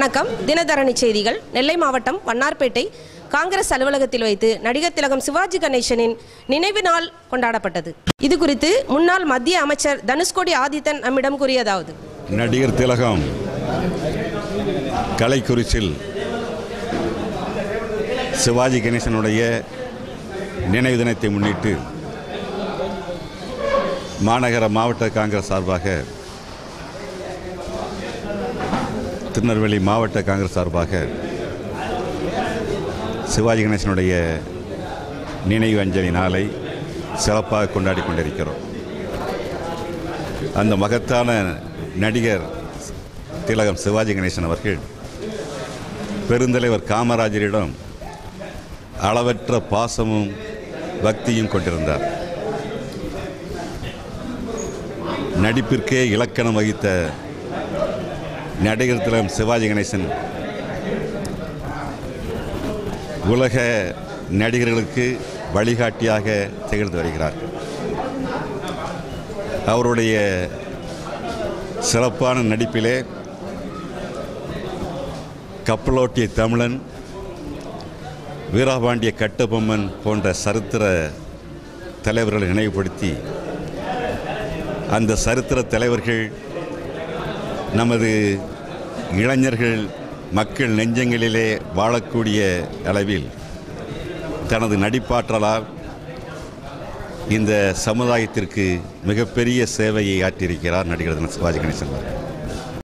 வணக்கம் தினதரணி செய்திகள் நெல்லை மாவட்டம் வண்ணார்பேட்டை காங்கிரஸ் அலுவலகத்தில் வைத்து நடிகர் திலகம் சிவாஜி கணேசனின் நினைவு நாள் கொண்டாடப்பட்டது இது குறித்து முன்னாள் மத்திய அமைச்சர் தனுஷ்கோடி ஆதித்தன் நம்மிடம் கூறியதாவது நடிகர் திலகம் கலைக்குறிச்சில் சிவாஜி கணேசனுடைய நினைவு தினத்தை முன்னிட்டு மாநகர மாவட்ட காங்கிரஸ் சார்பாக திருநெல்வேலி மாவட்ட காங்கிரஸ் சார்பாக சிவாஜி கணேசனுடைய நினைவு அஞ்சலி நாளை சிறப்பாக கொண்டாடி கொண்டிருக்கிறோம் அந்த மகத்தான நடிகர் திலகம் சிவாஜி கணேசன் அவர்கள் பெருந்தலைவர் காமராஜரிடம் அளவற்ற பாசமும் பக்தியும் கொண்டிருந்தார் நடிப்பிற்கே இலக்கணம் வகித்த நடிகர் திலகம் சிவாஜி கணேசன் உலக நடிகர்களுக்கு வழிகாட்டியாக திகழ்ந்து வருகிறார் அவருடைய சிறப்பான நடிப்பிலே கப்பலோட்டிய தமிழன் வீராபாண்டிய கட்டபொம்மன் போன்ற சரித்திர தலைவர்களை நினைவுபடுத்தி அந்த சரித்திர தலைவர்கள் நமது இளைஞர்கள் மக்கள் நெஞ்சங்களிலே வாழக்கூடிய அளவில் தனது நடிப்பாற்றலால் இந்த சமுதாயத்திற்கு மிகப்பெரிய சேவையை ஆற்றியிருக்கிறார் நடிகர் தின சிவாஜி கணேசன் அவர்கள்